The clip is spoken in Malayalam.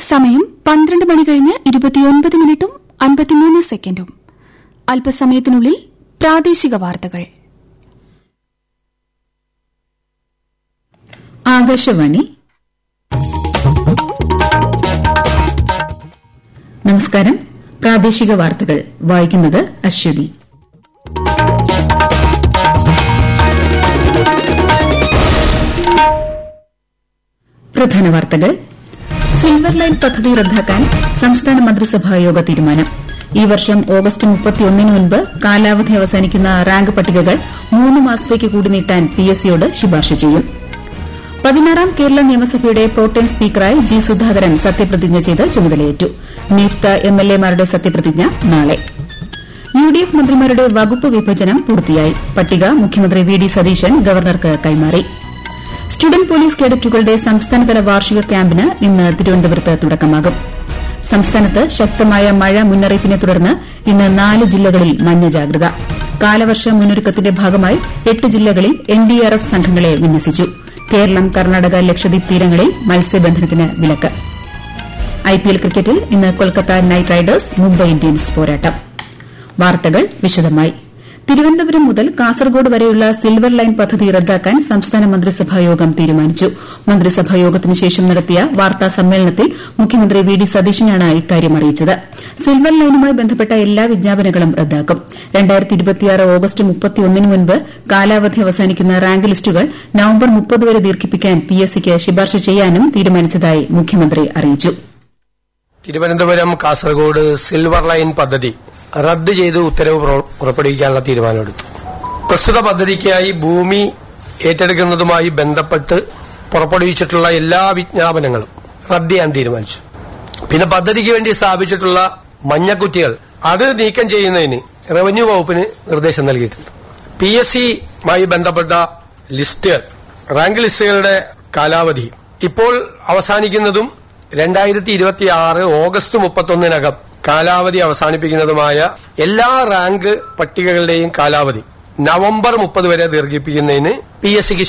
സമയം പന്ത്രണ്ട് മണി കഴിഞ്ഞ് ഇരുപത്തിയൊൻപത് മിനിറ്റും അൻപത്തിമൂന്ന് സെക്കൻഡും അല്പസമയത്തിനുള്ളിൽ പ്രാദേശിക വാർത്തകൾ ആകാശവാണി നമസ്കാരം പ്രാദേശിക വാർത്തകൾ വായിക്കുന്നത് അശ്വതി പ്രധാന വാർത്തകൾ സിൽവർ ലൈൻ പദ്ധതി റദ്ദാക്കാൻ സംസ്ഥാന മന്ത്രിസഭാ യോഗ തീരുമാനം ഈ വർഷം ഓഗസ്റ്റ് മുപ്പത്തിയൊന്നിന് മുൻപ് കാലാവധി അവസാനിക്കുന്ന റാങ്ക് പട്ടികകൾ മൂന്ന് മാസത്തേക്ക് കൂടി നീട്ടാൻ പിഎസ്സിയോട് ശുപാർശ ചെയ്യും പതിനാറാം കേരള നിയമസഭയുടെ പ്രോട്ടേം സ്പീക്കറായി ജി സുധാകരൻ സത്യപ്രതിജ്ഞ ചെയ്ത് ചുമതലയേറ്റു നിയുക്ത എംഎൽഎമാരുടെ സത്യപ്രതിജ്ഞ നാളെ യുഡിഎഫ് മന്ത്രിമാരുടെ വകുപ്പ് വിഭജനം പൂർത്തിയായി പട്ടിക മുഖ്യമന്ത്രി വി ഡി സതീശൻ ഗവർണർക്ക് കൈമാറി സ്റ്റുഡന്റ് പോലീസ് കേഡറ്റുകളുടെ സംസ്ഥാനതല വാർഷിക ക്യാമ്പിന് ഇന്ന് തിരുവനന്തപുരത്ത് തുടക്കമാകും സംസ്ഥാനത്ത് ശക്തമായ മഴ മുന്നറിയിപ്പിനെ തുടർന്ന് ഇന്ന് നാല് ജില്ലകളിൽ മഞ്ഞ ജാഗ്രത കാലവർഷ മുന്നൊരുക്കത്തിന്റെ ഭാഗമായി എട്ട് ജില്ലകളിൽ എൻഡിആർഎഫ് സംഘങ്ങളെ വിന്യസിച്ചു കേരളം കർണാടക ലക്ഷദ്വീപ് തീരങ്ങളിൽ മത്സ്യബന്ധനത്തിന് വിലക്ക് ഐപിഎൽ ക്രിക്കറ്റിൽ ഇന്ന് Kolkata knight riders Mumbai Indians പോരാട്ടം വാർത്തകൾ വിശദമായി തിരുവനന്തപുരം മുതൽ കാസർഗോഡ് വരെയുള്ള സിൽവർ ലൈൻ പദ്ധതി റദ്ദാക്കാൻ സംസ്ഥാന മന്ത്രിസഭാ യോഗം തീരുമാനിച്ചു മന്ത്രിസഭാ യോഗത്തിന് ശേഷം നടത്തിയ വാർത്താ സമ്മേളനത്തിൽ മുഖ്യമന്ത്രി വി ഡി സതീശനാണ് ഇക്കാര്യം അറിയിച്ചത് സിൽവർ ലൈനുമായി ബന്ധപ്പെട്ട എല്ലാ വിജ്ഞാപനങ്ങളും റദ്ദാക്കും ഓഗസ്റ്റ് മുപ്പത്തിയൊന്നിന് മുൻപ് കാലാവധി അവസാനിക്കുന്ന റാങ്ക് ലിസ്റ്റുകൾ നവംബർ മുപ്പത് വരെ ദീർഘിപ്പിക്കാൻ പിഎസ്സിക്ക് ശുപാർശ ചെയ്യാനും തീരുമാനിച്ചതായി മുഖ്യമന്ത്രി അറിയിച്ചു തിരുവനന്തപുരം കാസർഗോഡ് സിൽവർ ലൈൻ പദ്ധതി റദ്ദ് ചെയ്ത് ഉത്തരവ് പുറ- പുറപ്പെടുവിക്കാനുള്ള തീരുമാനമെടുത്തു പ്രസ്തുത പദ്ധതിക്കായി ഭൂമി ഏറ്റെടുക്കുന്നതുമായി ബന്ധപ്പെട്ട് പുറപ്പെടുവിച്ചിട്ടുള്ള എല്ലാ വിജ്ഞാപനങ്ങളും റദ്ദ് ചെയ്യാൻ തീരുമാനിച്ചു പിന്നെ പദ്ധതിക്ക് വേണ്ടി സ്ഥാപിച്ചിട്ടുള്ള മഞ്ഞക്കുറ്റികൾ അത് നീക്കം ചെയ്യുന്നതിന് റവന്യൂ വകുപ്പിന് നിർദ്ദേശം നൽകിയിട്ടുണ്ട് പി എസ് സിയുമായി ബന്ധപ്പെട്ട ലിസ്റ്റുകൾ റാങ്ക് ലിസ്റ്റുകളുടെ കാലാവധി ഇപ്പോൾ അവസാനിക്കുന്നതും രണ്ടായിരത്തി ഇരുപത്തി ആറ് ഓഗസ്റ്റ് മുപ്പത്തൊന്നിനകം കാലാവധി അവസാനിപ്പിക്കുന്നതുമായ എല്ലാ റാങ്ക് പട്ടികകളുടെയും കാലാവധി നവംബർ മുപ്പത് വരെ ദീർഘിപ്പിക്കുന്നതിന് പി എസ് സിക്ക്